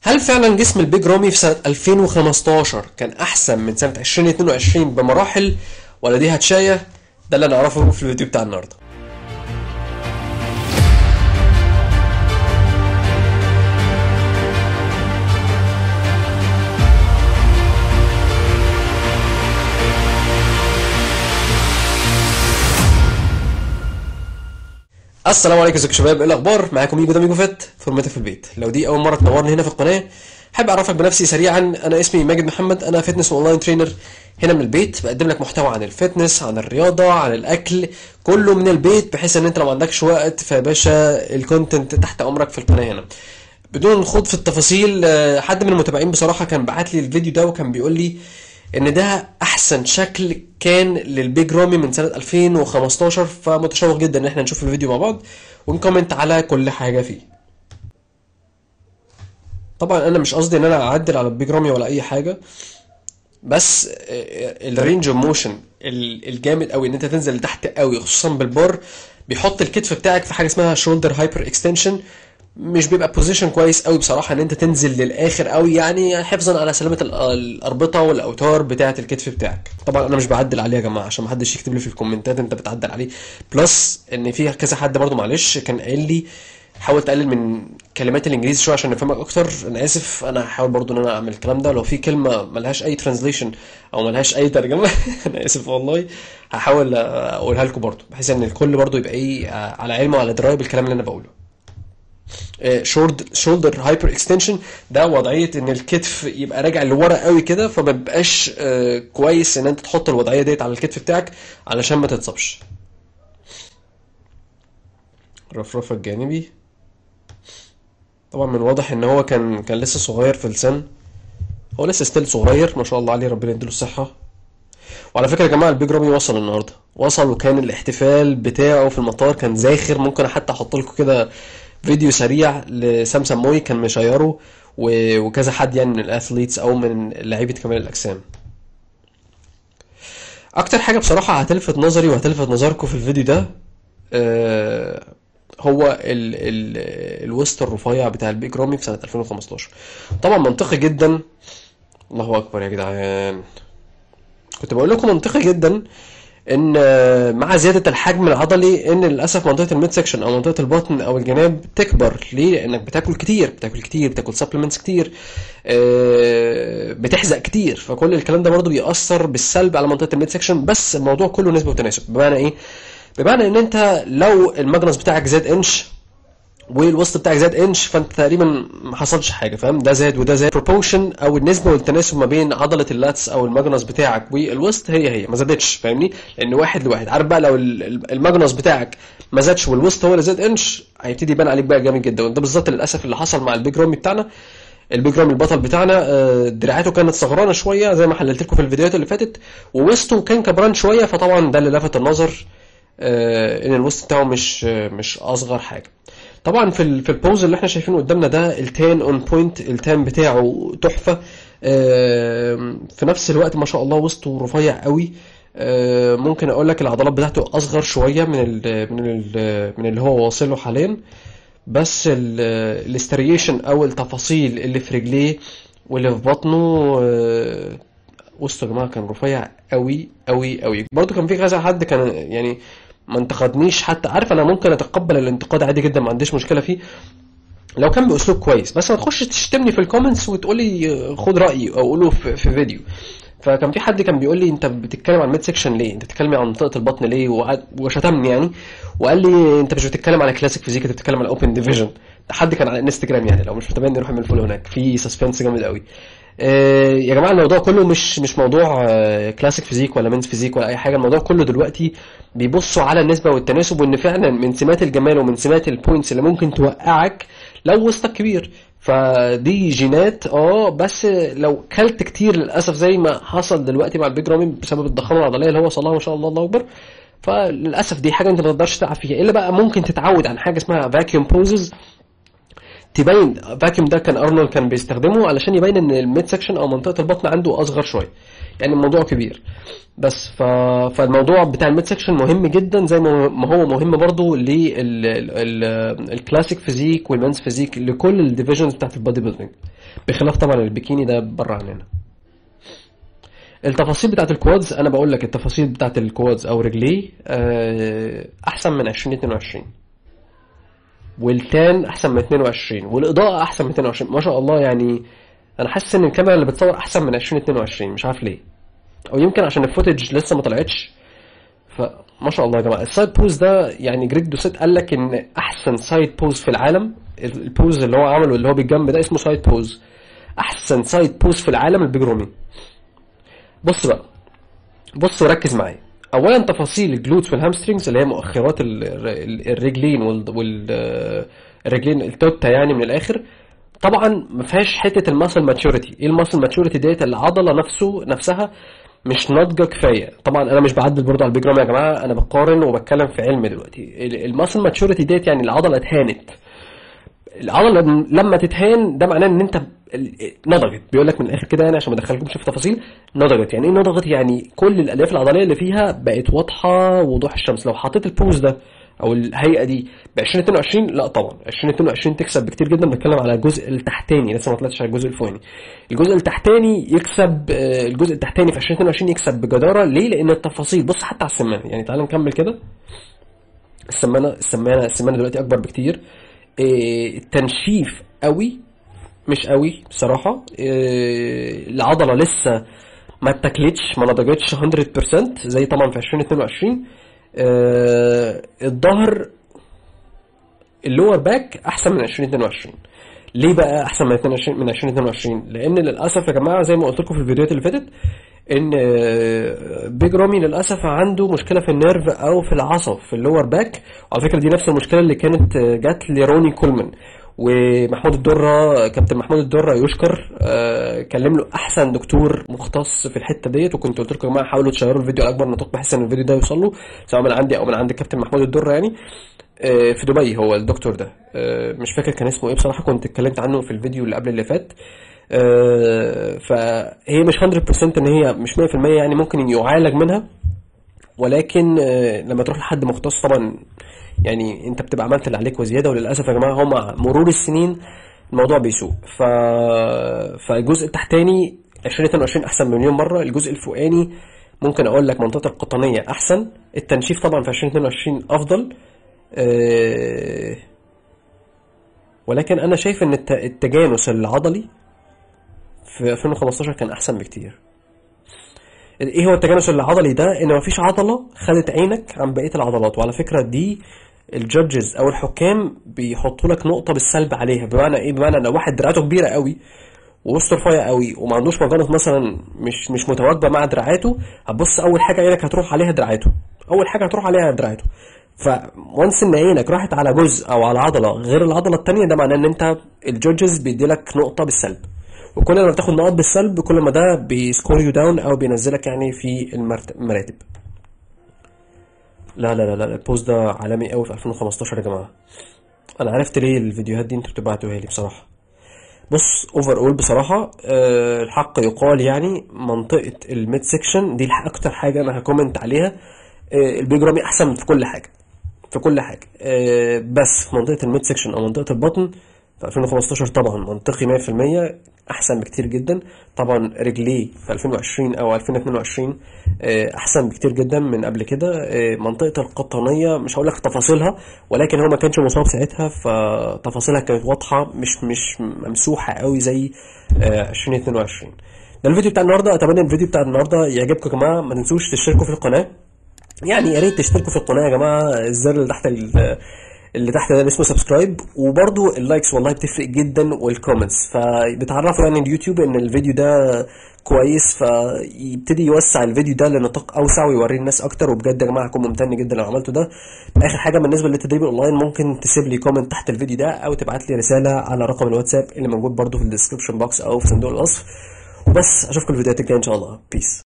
هل فعلا جسم البيج رامي في سنة 2015 كان أحسن من سنة 2022 بمراحل ولا دي هتشاية؟ ده اللي نعرفه في الفيديو بتاع النهاردة السلام عليكم ازيكم يا شباب ايه الاخبار معاكم ميجو ده ميجو فات فورماتيف في البيت لو دي اول مره تنورني هنا في القناه حابب اعرفك بنفسي سريعا انا اسمي ماجد محمد انا فتنس اونلاين ترينر هنا من البيت بقدم لك محتوى عن الفتنس عن الرياضه عن الاكل كله من البيت بحيث ان انت لو ما عندكش وقت فيا باشا الكونتنت تحت امرك في القناه هنا بدون الخوض في التفاصيل آه، حد من المتابعين بصراحه كان بعت لي الفيديو ده وكان بيقول لي ان ده احسن شكل كان للبيج رامي من سنه 2015 فمتشوق جدا ان احنا نشوف الفيديو مع بعض ونكومنت على كل حاجه فيه طبعا انا مش قصدي ان انا اعدل على البيج رامي ولا اي حاجه بس الرينج اوف موشن الجامد قوي ان انت تنزل لتحت قوي خصوصا بالبار بيحط الكتف بتاعك في حاجه اسمها شولدر هايبر اكستنشن مش بيبقى بوزيشن كويس قوي بصراحه ان انت تنزل للاخر قوي يعني حفظا على سلامه ال- الاربطه والاوتار بتاعه الكتف بتاعك طبعا انا مش بعدل عليه يا جماعه عشان محدش يكتب لي في الكومنتات انت بتعدل عليه بلس ان في كذا حد برضو معلش كان قايل لي حاول تقلل من كلمات الانجليزي شويه عشان نفهمك اكتر انا اسف انا هحاول برضو ان انا اعمل الكلام ده لو في كلمه ملهاش اي ترانزليشن او ملهاش اي ترجمه انا اسف والله هحاول اقولها لكم برضو بحيث ان الكل برضو يبقى ايه على علم وعلى درايه بالكلام اللي انا بقوله شولد شولدر هايبر اكستنشن ده وضعيه ان الكتف يبقى راجع لورا قوي كده فما بيبقاش آه، كويس ان انت تحط الوضعيه ديت على الكتف بتاعك علشان ما تتصابش الرفرفه الجانبي طبعا من واضح ان هو كان كان لسه صغير في السن هو لسه ستيل صغير ما شاء الله عليه ربنا يديله الصحه وعلى فكره يا جماعه البيج رامي وصل النهارده وصل وكان الاحتفال بتاعه في المطار كان زاخر ممكن حتى احط لكم كده فيديو سريع لسامسون موي كان مشيره و- وكذا حد يعني من الاثليتس او من لعيبه كمال الاجسام اكتر حاجه بصراحه هتلفت نظري وهتلفت نظركم في الفيديو ده آه، هو ال ال الوسط الرفيع بتاع البيج رامي في سنه 2015 طبعا منطقي جدا الله اكبر يا جدعان كنت بقول لكم منطقي جدا ان آه، مع زياده الحجم العضلي ان للاسف منطقه الميد سكشن او منطقه البطن او الجناب تكبر ليه لانك بتاكل كتير بتاكل كتير بتاكل سبلمنتس كتير آه، بتحزق كتير فكل الكلام ده برضو بيأثر بالسلب على منطقه الميد سكشن بس الموضوع كله نسبه وتناسب بمعنى ايه بمعنى ان انت لو الماجنس بتاعك زاد انش والوسط بتاعك زاد انش فانت تقريبا ما حصلش حاجه فاهم ده زاد وده زاد بروبوشن او النسبه والتناسب ما بين عضله اللاتس او الماجنس بتاعك والوسط هي هي ما زادتش فاهمني لان واحد لواحد عارف بقى لو ال- ال- الماجنس بتاعك ما زادش والوسط هو اللي زاد انش هيبتدي يبان عليك بقى جامد جدا وده بالظبط للاسف اللي حصل مع البيج رامي بتاعنا البيج رامي البطل بتاعنا آه، دراعاته كانت صغرانه شويه زي ما حللت لكم في الفيديوهات اللي فاتت ووسطه كان كبران شويه فطبعا ده اللي لفت النظر آه، ان الوسط بتاعه مش آه، مش اصغر حاجه طبعا في ال في البوز اللي احنا شايفينه قدامنا ده التان اون بوينت التان بتاعه تحفه آم، في نفس الوقت ما شاء الله وسطه رفيع قوي آم، ممكن اقول لك العضلات بتاعته اصغر شويه من ال من ال من اللي هو واصل له حاليا بس الاستريشن او التفاصيل اللي في رجليه واللي في بطنه آه، وسطه يا جماعه كان رفيع قوي قوي قوي برضه كان في كذا حد كان يعني ما انتقدنيش حتى عارف انا ممكن اتقبل الانتقاد عادي جدا ما عنديش مشكله فيه لو كان باسلوب كويس بس ما تخش تشتمني في الكومنتس وتقولي آه، خد رايي او قوله في, في فيديو فكان في حد كان بيقول لي انت بتتكلم عن الميد سيكشن ليه انت بتتكلم عن منطقه البطن ليه وقعد- وشتمني يعني وقال لي انت مش بتتكلم على كلاسيك فيزيك انت بتتكلم على اوبن ديفيجن ده حد كان على انستجرام يعني لو مش متابعني روح اعمل فولو هناك في سسبنس جامد قوي آه، يا جماعه الموضوع كله مش مش موضوع كلاسيك فيزيك ولا مينز فيزيك ولا اي حاجه الموضوع كله دلوقتي بيبصوا على النسبه والتناسب وان فعلا من سمات الجمال ومن سمات البوينتس اللي ممكن توقعك لو وسطك كبير فدي جينات اه بس لو كلت كتير للاسف زي ما حصل دلوقتي مع البيج رامي بسبب الضخامه العضليه اللي هو صلاح ما شاء الله الله اكبر فللاسف دي حاجه انت ما تقدرش تلعب فيها الا بقى ممكن تتعود عن حاجه اسمها فاكيوم بوزز تبين فاكيوم ده كان ارنولد كان بيستخدمه علشان يبين ان الميد سكشن او منطقه البطن عنده اصغر شويه يعني الموضوع كبير بس ف... فالموضوع بتاع الميد سكشن مهم جدا زي ما ما هو مهم برضو للكلاسيك فيزيك والمانس فيزيك لكل الديفيجنز بتاعت البادي بيلدينج بخلاف طبعا البيكيني ده بره عننا التفاصيل بتاعت الكوادز انا بقول لك التفاصيل بتاعت الكوادز او رجليه آه، احسن من 2022 والتان احسن من 22 والاضاءه احسن من 22 ما شاء الله يعني انا حاسس ان الكاميرا اللي بتصور احسن من 2022 مش عارف ليه او يمكن عشان الفوتج لسه ما طلعتش فما شاء الله يا جماعه السايد بوز ده يعني جريج دوسيت قال لك ان احسن سايد بوز في العالم البوز اللي هو عمله اللي هو بالجنب ده اسمه سايد بوز احسن سايد بوز في العالم البيج رومي بص بقى بص وركز معايا اولا تفاصيل الجلوتس والهامسترينجز اللي هي مؤخرات ال- ال- الرجلين وال وال- الرجلين التوتا يعني من الاخر طبعا ما فيهاش حته الماسل ماتشوريتي ايه الماسل ماتشوريتي ديت العضله نفسه نفسها مش ناضجه كفايه طبعا انا مش بعدل برضه على البيج رام يا جماعه انا بقارن وبتكلم في علم دلوقتي الماسل ماتشوريتي ديت يعني العضله اتهانت العضله لما تتهان ده معناه ان انت ال- نضجت بيقول لك من الاخر كده يعني عشان ما ادخلكمش في تفاصيل نضجت يعني ايه نضجت يعني كل الالياف العضليه اللي فيها بقت واضحه وضوح الشمس لو حطيت البوز ده او الهيئه دي ب 2022 لا طبعا 2022 تكسب بكتير جدا بتكلم على الجزء التحتاني لسه ما طلعتش على الجزء الفوقاني الجزء التحتاني يكسب آه، الجزء التحتاني في 2022 يكسب بجداره ليه لان التفاصيل بص حتى على السمانه يعني تعال نكمل كده السمانه السمانه السمانه دلوقتي اكبر بكتير إيه، التنشيف قوي مش قوي بصراحه إيه، العضله لسه ما اتاكلتش ما نضجتش 100% زي طبعا في 2022 آه، الظهر اللور باك احسن من 2022 ليه بقى احسن من 22 من 2022 لان للاسف يا جماعه زي ما قلت لكم في الفيديوهات اللي فاتت ان آه، بيج رامي للاسف عنده مشكله في النيرف او في العصب في اللور باك وعلى فكره دي نفس المشكله اللي كانت آه، جات لروني كولمان ومحمود الدره كابتن محمود الدره يشكر آه، كلم له احسن دكتور مختص في الحته ديت وكنت قلت لكم يا جماعه حاولوا تشيروا الفيديو على اكبر نطاق بحيث ان الفيديو ده يوصل له سواء من عندي او من عند الكابتن محمود الدره يعني آه، في دبي هو الدكتور ده آه، مش فاكر كان اسمه ايه بصراحه كنت اتكلمت عنه في الفيديو اللي قبل اللي فات آه، فهي مش 100% ان هي مش 100% يعني ممكن يعالج منها ولكن آه، لما تروح لحد مختص طبعا يعني انت بتبقى عملت اللي عليك وزياده وللاسف يا جماعه هم مع مرور السنين الموضوع بيسوء ف... فالجزء التحتاني 2022 احسن مليون مره الجزء الفوقاني ممكن اقول لك منطقه القطنيه احسن التنشيف طبعا في 2022 افضل آه، ولكن انا شايف ان الت- التجانس العضلي في 2015 كان احسن بكتير ايه هو التجانس العضلي ده ان مفيش عضله خدت عينك عن بقيه العضلات وعلى فكره دي الجادجز او الحكام بيحطوا لك نقطه بالسلب عليها بمعنى ايه بمعنى لو واحد دراعاته كبيره قوي ووسطه رفيع قوي وما عندوش مجانس مثلا مش مش متواجبه مع دراعاته هتبص اول حاجه عينك هتروح عليها دراعاته اول حاجه هتروح عليها دراعاته فونس ان عينك راحت على جزء او على عضله غير العضله التانيه ده معناه ان انت الجادجز بيديلك نقطه بالسلب وكل ما بتاخد نقط بالسلب كل ما ده بيسكور يو داون او بينزلك يعني في المرت- المراتب لا لا لا لا البوست ده عالمي قوي في 2015 يا جماعه انا عرفت ليه الفيديوهات دي انتوا بتبعتوها لي بصراحه بص اوفر اول بصراحه أه الحق يقال يعني منطقه الميد سيكشن دي الح- اكتر حاجه انا هكومنت عليها أه البيج رامي احسن في كل حاجه في كل حاجه أه بس في منطقه الميد سيكشن او منطقه البطن في 2015 طبعا منطقي 100% احسن بكتير جدا طبعا رجليه في 2020 او 2022 آه، احسن بكتير جدا من قبل كده آه، منطقه القطنيه مش هقول لك تفاصيلها ولكن هو ما كانش مصاب ساعتها فتفاصيلها كانت واضحه مش مش ممسوحه قوي زي آه، 2022 ده الفيديو بتاع النهارده اتمنى الفيديو بتاع النهارده يعجبكم يا جماعه ما تنسوش تشتركوا في القناه يعني يا ريت تشتركوا في القناه يا جماعه الزر اللي تحت ال- اللي تحت ده اللي اسمه سبسكرايب وبرضو اللايكس والله بتفرق جدا والكومنتس فبتعرفوا يعني اليوتيوب ان الفيديو ده كويس فيبتدي يوسع الفيديو ده لنطاق اوسع ويوريه الناس اكتر وبجد يا جماعه هكون ممتن جدا لو عملتوا ده اخر حاجه بالنسبه للتدريب الاونلاين ممكن تسيب لي كومنت تحت الفيديو ده او تبعت لي رساله على رقم الواتساب اللي موجود برضو في الديسكربشن بوكس او في صندوق الوصف وبس اشوفكم الفيديوهات الجايه ان شاء الله بيس